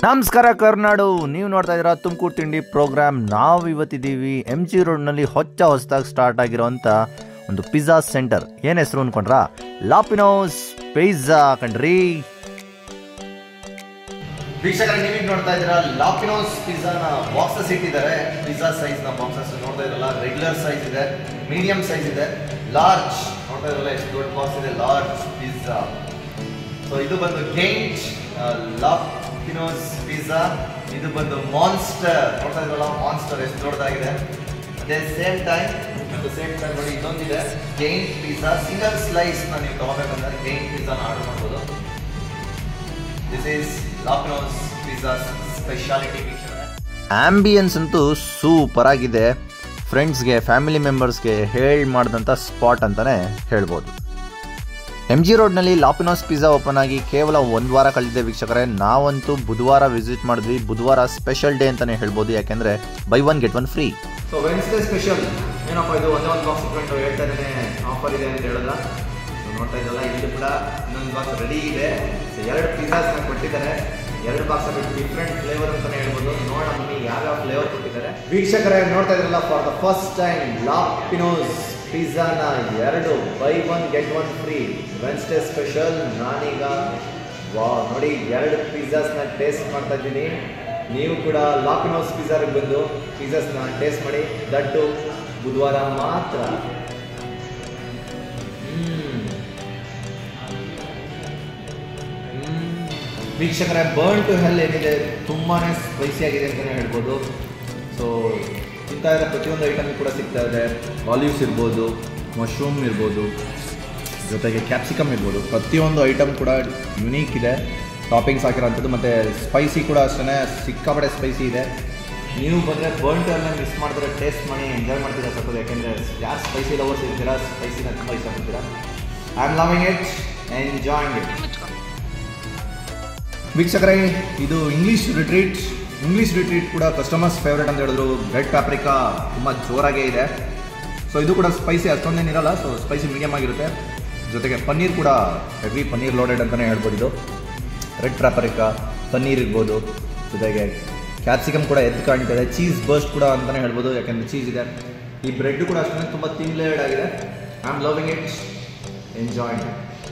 ನಮಸ್ಕಾರ ಕರ್ನಾಡು ನೀವು ನೋಡ್ತಾ ಇದ್ದೀರಾ ತುಮಕೂರು ತಿಂಡಿ ಪ್ರೋಗ್ರಾಮ್ ನಾವು ಇವತ್ತಿದ್ದೀವಿ ಎಮ್ ಜಿ ರೋಡ್ನಲ್ಲಿ ಹೊಚ್ಚ ಹೊಸದಾಗಿ ಸ್ಟಾರ್ಟ್ ಆಗಿರೋಂಥ ಒಂದು ಪಿಜ್ಜಾ ಸೆಂಟರ್ ಏನು ಹೆಸರು ಅನ್ಕೊಂಡ್ರಾ ಲಾಪಿನೋಸ್ ಪಿಜ್ಜಾ ಕಣ್ರಿ ವೀಕ್ಷಕರ ನೀವೀಗ ನೋಡ್ತಾ ಇದ್ದೀರಾ ಲಾಪಿನೋಸ್ ಪಿಜ್ಜಾನ ಬಾಕ್ಸಸ್ ಇಟ್ಟಿದ್ದಾರೆ ಪಿಜ್ಜಾ ಸೈಜ್ನ ಬಾಕ್ಸಸ್ ನೋಡ್ತಾ ಇದ್ರಲ್ಲ ರೆಗ್ಯುಲರ್ ಸೈಜ್ ಇದೆ ಮೀಡಿಯಂ ಸೈಜ್ ಇದೆ ಲಾರ್ಜ್ ನೋಡ್ತಾ ಇದ್ರಲ್ಲ ಎಷ್ಟು ದೊಡ್ಡ ಬಾಕ್ಸ್ ಇದೆ ಲಾರ್ಜ್ ಪಿಜ್ಜಾ ಸೊ ಇದು ಬಂದು ಗೇಂಟ್ ಲಾಪಿನೋಸ್ ಪಿಜ್ಜಾ ಇದು ಬಂದು ಮಾನ್ಸ್ಟರ್ ನೋಡ್ತಾ ಇದ್ರಲ್ಲ ಮಾನ್ಸ್ಟರ್ ಎಷ್ಟು ದೊಡ್ಡದಾಗಿದೆ ಅದೇ same time at same time ನೋಡಿ ಇನ್ನೊಂದಿದೆ ಗೇಂಟ್ ಪಿಜ್ಜಾ ಸಿಂಗಲ್ ಸ್ಲೈಸ್ ನ ನೀವು ತಗೋಬೇಕಂದ್ರೆ ಗೇಂಟ್ ಪಿಜ್ಜಾನ ಆರ್ಡರ್ ಮಾಡ್ಬೋದು this is La Pino'z pizza speciality ambience ಅಂತೂ ಸೂಪರ್ ಆಗಿದೆ ಫ್ರೆಂಡ್ಸ್ಗೆ ಫ್ಯಾಮಿಲಿ ಮೆಂಬರ್ಸ್ಗೆ ಹೇಳಿ ಮಾಡಿದಂಥ ಸ್ಪಾಟ್ ಅಂತಲೇ ಹೇಳ್ಬೋದು ಎಮ್ ಜಿ ರೋಡ್ನಲ್ಲಿ ಲಾಪಿನೋಸ್ ಪಿಜ್ಜಾ ಓಪನ್ ಆಗಿ ಕೇವಲ ಒಂದು ವಾರ ಕಳೆದಿದೆ ವೀಕ್ಷಕರೇ ನಾವಂತೂ ಬುಧವಾರ ವಿಸಿಟ್ ಮಾಡಿದ್ವಿ ಬುಧವಾರ ಸ್ಪೆಷಲ್ ಡೇ ಅಂತಲೇ ಹೇಳ್ಬೋದು ಯಾಕೆಂದರೆ buy one get one free so Wednesday special ಏನಪ್ಪ ಇದು ಒಂದೇ ಒಂದು ಬಾಕ್ಸ್ ಇಟ್ಕೊಂಡು ಹೇಳ್ತಾ ಇದ್ದೇನೆ ಆಫರ್ ಇದೆ ಅಂತ ಹೇಳಿದ್ರ So, ನೋಡ್ತಾ ಇದ್ದಲ್ಲ ಇಲ್ಲಿ ಕೂಡ ಇನ್ನೊಂದು ಬಾಕ್ಸ್ ರೆಡಿ ಇದೆ So, ಎರಡು ಪಿಜ್ಜಾಸ್ನ ಕೊಟ್ಟಿದ್ದಾರೆ ಎರಡು ಬಾಕ್ಸ್ ಬಿಟ್ಟು ಡಿಫ್ರೆಂಟ್ ಫ್ಲೇವರ್ ಅಂತಾನೆ ಹೇಳ್ಬೋದು ನೋಡೋಣ ಬನ್ನಿ ಯಾವ್ಯಾವ ಫ್ಲೇವರ್ ಕೊಟ್ಟಿದ್ದಾರೆ ವೀಕ್ಷಕರೇ ನೋಡ್ತಾ ಇದ್ರಲ್ಲ for the first time La Pino'z ಪಿಜ್ಜಾನ ಎರಡು buy one get one free Wednesday special ನಾನೀಗ ವಾ ನೋಡಿ ಎರಡು ಪಿಜ್ಜಾಸ್ನ ಟೇಸ್ಟ್ ಮಾಡ್ತಾ ಇದ್ದೀನಿ ನೀವು ಕೂಡ ಲಾಪಿನೋಸ್ ಪಿಜ್ಜಾಗೆ ಬಂದು ಪಿಜ್ಜಾಸ್ನ ಟೇಸ್ಟ್ ಮಾಡಿ ದಟ್ಟು ಬುಧವಾರ ಮಾತ್ರ ಮ್ಮ್. ವೀಕ್ಷಕರೇ ಬರ್ನ್ ಟು ಹೆಲ್ ಏನಿದೆ ತುಂಬಾ ಸ್ಪೈಸಿ ಆಗಿದೆ ಅಂತಲೇ ಹೇಳ್ಬೋದು ಸೊ ತಿಂತಾ ಇರೋ ಪ್ರತಿಯೊಂದು ಐಟಮ್ ಕೂಡ ಸಿಗ್ತಾ ಇದೆ ಆಲಿವ್ಸ್ ಇರ್ಬೋದು ಮಶ್ರೂಮ್ ಇರ್ಬೋದು ಜೊತೆಗೆ ಕ್ಯಾಪ್ಸಿಕಮ್ ಇರ್ಬೋದು ಪ್ರತಿಯೊಂದು ಐಟಮ್ ಕೂಡ ಯುನೀಕ್ ಇದೆ ಟಾಪಿಂಗ್ಸ್ ಹಾಕಿರೋಂಥದ್ದು ಮತ್ತು ಸ್ಪೈಸಿ ಕೂಡ ಅಷ್ಟೇ ಸಿಕ್ಕಾಪಡೆ ಸ್ಪೈಸಿ ಇದೆ ನೀವು ಬಂದರೆ ಬರ್ನ್ ಟು ಹೆಲ್ನ ಮಿಸ್ ಮಾಡಿದ್ರೆ ಟೇಸ್ಟ್ ಮಾಡಿ ಎಂಜಾಯ್ ಮಾಡ್ತೀರಾ ಸತ್ತದು ಯಾಕೆಂದರೆ ಯಾರು ಸ್ಪೈಸಿ ಲವರ್ಸ್ ಇರ್ತೀರಾ ಸ್ಪೈಸಿನ ತುಂಬ ಇಷ್ಟಪಡ್ತೀರಾ I am loving it enjoying it ವೀಕ್ಷಕರೇ ಇದು ಇಂಗ್ಲೀಷ್ ರಿಟ್ರೀಟ್ ಇಂಗ್ಲೀಷ್ ರಿಟ್ರೀಟ್ ಕೂಡ ಕಸ್ಟಮರ್ಸ್ ಫೇವ್ರೇಟ್ ಅಂತ ಹೇಳಿದ್ರು ರೆಡ್ ಪ್ಯಾಪ್ರಿಕಾ ತುಂಬ ಜೋರಾಗೇ ಇದೆ ಸೊ ಇದು ಕೂಡ ಸ್ಪೈಸಿ ಅಷ್ಟೊಂದೇನಿರಲ್ಲ ಸೊ ಸ್ಪೈಸಿ ಮೀಡಿಯಮ್ ಆಗಿರುತ್ತೆ ಜೊತೆಗೆ ಪನ್ನೀರ್ ಕೂಡ ಹೆವಿ ಪನ್ನೀರ್ ಲೋಡೆಡ್ ಅಂತಲೇ ಹೇಳ್ಬೋದು ಇದು ರೆಡ್ ಪ್ಯಾಪ್ರಿಕಾ ಪನ್ನೀರ್ ಇರ್ಬೋದು ಜೊತೆಗೆ ಕ್ಯಾಪ್ಸಿಕಮ್ ಕೂಡ ಎದ್ದು ಕಾಣ್ತಿದೆ ಚೀಸ್ ಬರ್ಸ್ಟ್ ಕೂಡ ಅಂತಲೇ ಹೇಳ್ಬೋದು ಯಾಕೆಂದರೆ ಚೀಸ್ ಇದೆ ಈ ಬ್ರೆಡ್ ಕೂಡ ಅಷ್ಟೇ ತುಂಬ ತಿನ್ ಲೇಯರ್ಡ್ ಆಗಿದೆ I am loving it enjoying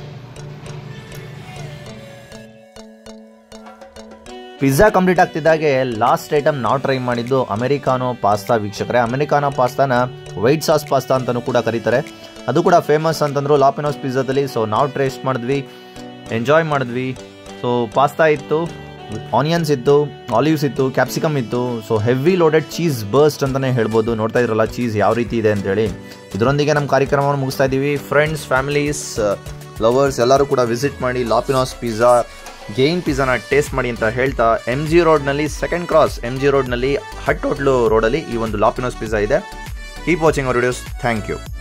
pizza complete ಆಗ್ತಿದ್ದಾಗೆ ಲಾಸ್ಟ್ ಐಟಮ್ ನಾವು ಟ್ರೈ ಮಾಡಿದ್ದು ಅಮೆರಿಕಾನೋ ಪಾಸ್ತಾ ವೀಕ್ಷಕರೇ ಅಮೆರಿಕಾನೋ ಪಾಸ್ತಾನ ವೈಟ್ ಸಾಸ್ ಪಾಸ್ತಾ ಅಂತಲೂ ಕೂಡ ಕರೀತಾರೆ ಅದು ಕೂಡ ಫೇಮಸ್ ಅಂತಂದ್ರು ಲಾಪಿನೋಸ್ ಪಿಜ್ಜಾದಲ್ಲಿ ಸೊ ನಾವು ಟೇಸ್ಟ್ ಮಾಡಿದ್ವಿ ಎಂಜಾಯ್ ಮಾಡಿದ್ವಿ ಸೊ ಪಾಸ್ತಾ ಇತ್ತು ಆನಿಯನ್ಸ್ ಇತ್ತು ಆಲಿವ್ಸ್ ಇತ್ತು ಕ್ಯಾಪ್ಸಿಕಮ್ ಇತ್ತು so heavy loaded cheese burst ಅಂತಲೇ ಹೇಳ್ಬೋದು ನೋಡ್ತಾ ಇದ್ರಲ್ಲ ಚೀಸ್ ಯಾವ ರೀತಿ ಇದೆ ಅಂತೇಳಿ ಇದರೊಂದಿಗೆ ನಮ್ಮ ಕಾರ್ಯಕ್ರಮವನ್ನು ಮುಗಿಸ್ತಾ ಇದ್ದೀವಿ ಫ್ರೆಂಡ್ಸ್ ಫ್ಯಾಮಿಲೀಸ್ ಲವರ್ಸ್ ಎಲ್ಲರೂ ಕೂಡ ವಿಸಿಟ್ ಮಾಡಿ ಲಾಪಿನೋಸ್ ಪಿಜ್ಜಾ ಗೇನ್ ಪಿಜ್ಜಾನ ಟೇಸ್ಟ್ ಮಾಡಿ ಅಂತ ಹೇಳ್ತಾ ಎಮ್ ಜಿ ರೋಡ್ನಲ್ಲಿ ಸೆಕೆಂಡ್ ಕ್ರಾಸ್ ಎಮ್ ಜಿ ರೋಡ್ನಲ್ಲಿ ಹಟ್ ಹೋಟ್ಲು ರೋಡಲ್ಲಿ ಈ ಒಂದು ಲಾಪಿನೋಸ್ ಪಿಜ್ಜಾ ಇದೆ keep watching our videos thank you